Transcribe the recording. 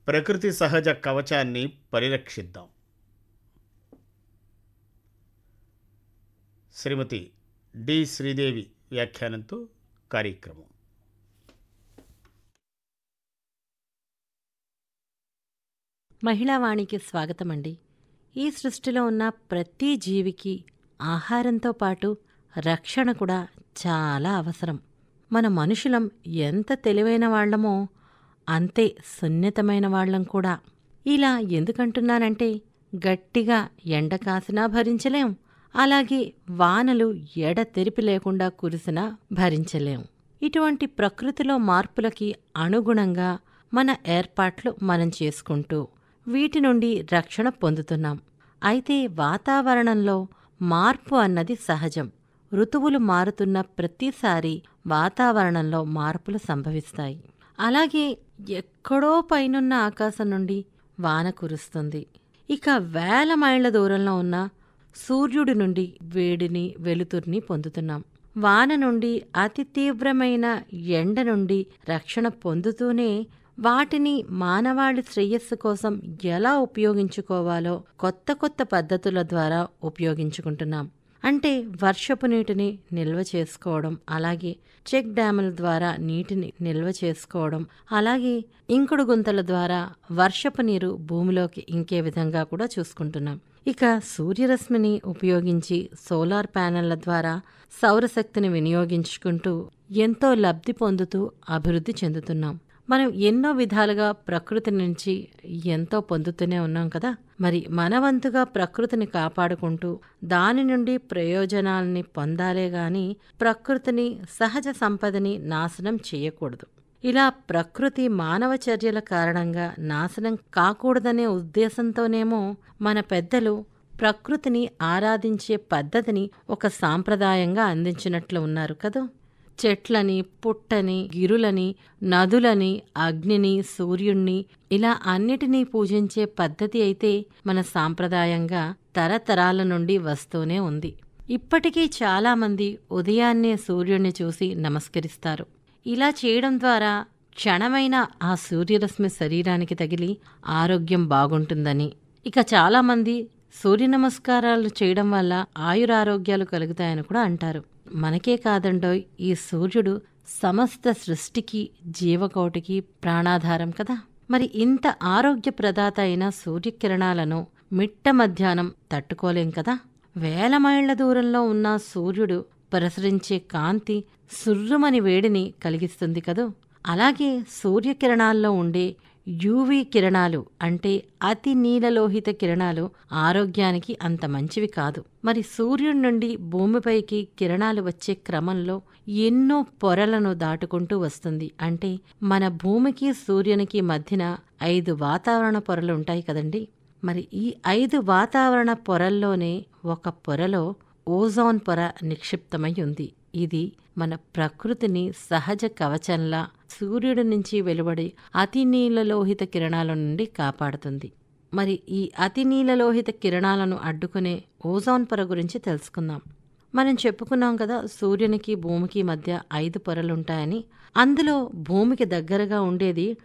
ప్రకృతి సహజ కవచాన్ని పరిరక్షిద్దాం శ్రీమతి డి శ్రీదేవి వ్యాఖ్యానంతో కార్యక్రమం మహిళావాణికి స్వాగతమండి ఈ సృష్టిలో ఉన్న ప్రతి జీవికి ఆహారంతో పాటు రక్షణ కూడా చాలా అవసరం మన మనుషులం ఎంత తెలివైన వాళ్ళమో అంతే సున్నితమైన వాళ్ళం కూడా ఇలా ఎందుకంటున్నానంటే గట్టిగా ఎండ కాసినా భరించలేం అలాగే వానలు ఎడ తెరిపి లేకుండా కురిసినా భరించలేం ఇటువంటి ప్రకృతిలో మార్పులకి అనుగుణంగా మన ఏర్పాట్లు మనం చేసుకుంటూ వీటి నుండి రక్షణ పొందుతున్నాం అయితే వాతావరణంలో మార్పు అన్నది సహజం ఋతువులు మారుతున్న ప్రతిసారి వాతావరణంలో మార్పులు సంభవిస్తాయి అలాగే ఎక్కడో పైనున్న ఆకాశం నుండి వాన కురుస్తుంది ఇక వేల మైళ్ళ దూరంలో ఉన్న సూర్యుడి నుండి వేడిని వెలుతుర్ని పొందుతున్నాం వాన నుండి అతి తీవ్రమైన ఎండ నుండి రక్షణ పొందుతూనే వాటిని మానవాళి శ్రేయస్సు కోసం ఎలా ఉపయోగించుకోవాలో కొత్త కొత్త పద్ధతుల ద్వారా ఉపయోగించుకుంటున్నాం అంటే వర్షపు నీటిని నిల్వ చేసుకోవడం అలాగే చెక్ డ్యాముల ద్వారా నీటిని నిల్వ చేసుకోవడం అలాగే ఇంకుడు గుంతల ద్వారా వర్షపు నీరు భూమిలోకి ఇంకే విధంగా కూడా చూసుకుంటున్నాం ఇక సూర్యరశ్మిని ఉపయోగించి సోలార్ ప్యానెళ్ల ద్వారా సౌరశక్తిని వినియోగించుకుంటూ ఎంతో లబ్ధి పొందుతూ అభివృద్ధి చెందుతున్నాం మనం ఎన్నో విధాలుగా ప్రకృతి నుంచి ఎంతో పొందుతూనే ఉన్నాం కదా మరి మన వంతుగా ప్రకృతిని కాపాడుకుంటూ దాని నుండి ప్రయోజనాల్ని పొందాలే గాని ప్రకృతిని సహజ సంపదని నాశనం చేయకూడదు ఇలా ప్రకృతి మానవ చర్యల కారణంగా నాశనం కాకూడదనే ఉద్దేశంతోనేమో మన పెద్దలు ప్రకృతిని ఆరాధించే పద్ధతిని ఒక సాంప్రదాయంగా అందించినట్లు ఉన్నారు కదా చెట్లని పుట్టని గిరులని నదులని అగ్నిని సూర్యుణ్ణి ఇలా అన్నిటినీ పూజించే పద్ధతి అయితే మన సాంప్రదాయంగా తరతరాల నుండి వస్తూనే ఉంది ఇప్పటికీ చాలామంది ఉదయాన్నే సూర్యుణ్ణి చూసి నమస్కరిస్తారు ఇలా చేయడం ద్వారా క్షణమైన ఆ సూర్యరశ్మి శరీరానికి తగిలి ఆరోగ్యం బాగుంటుందని ఇక చాలామంది సూర్య నమస్కారాలు చేయడం వల్ల ఆయురారోగ్యాలు కలుగుతాయని కూడా అంటారు మనకే కాదండోయ్ ఈ సూర్యుడు సమస్త సృష్టికి జీవకోటికి ప్రాణాధారం కదా మరి ఇంత ఆరోగ్య ప్రదాత అయిన సూర్యకిరణాలను మిట్ట మధ్యాహ్నం తట్టుకోలేం కదా వేల మైళ్ల దూరంలో ఉన్న సూర్యుడు ప్రసరించే కాంతి సుర్రుమని వేడిని కలిగిస్తుంది కదూ అలాగే సూర్యకిరణాల్లో ఉండే యూవీ కిరణాలు అంటే అతి నీలలోహిత కిరణాలు ఆరోగ్యానికి అంత మంచివి కాదు మరి సూర్యుడి నుండి భూమిపైకి కిరణాలు వచ్చే క్రమంలో ఎన్నో పొరలను దాటుకుంటూ వస్తుంది అంటే మన భూమికి సూర్యునికి మధ్యన ఐదు వాతావరణ పొరలు ఉంటాయి కదండి మరి ఈ ఐదు వాతావరణ పొరల్లోనే ఒక పొరలో ఓజోన్ పొర నిక్షిప్తమై ఉంది ఇది మన ప్రకృతిని సహజ కవచంలా సూర్యుడి నుంచి వెలువడి అతి నీలలోహిత కిరణాల నుండి కాపాడుతుంది మరి ఈ అతి నీలలోహిత కిరణాలను అడ్డుకునే ఓజోన్ పొర గురించి తెలుసుకుందాం మనం చెప్పుకున్నాం కదా సూర్యునికి భూమికి మధ్య ఐదు పొరలుంటాయని అందులో భూమికి దగ్గరగా ఉండేది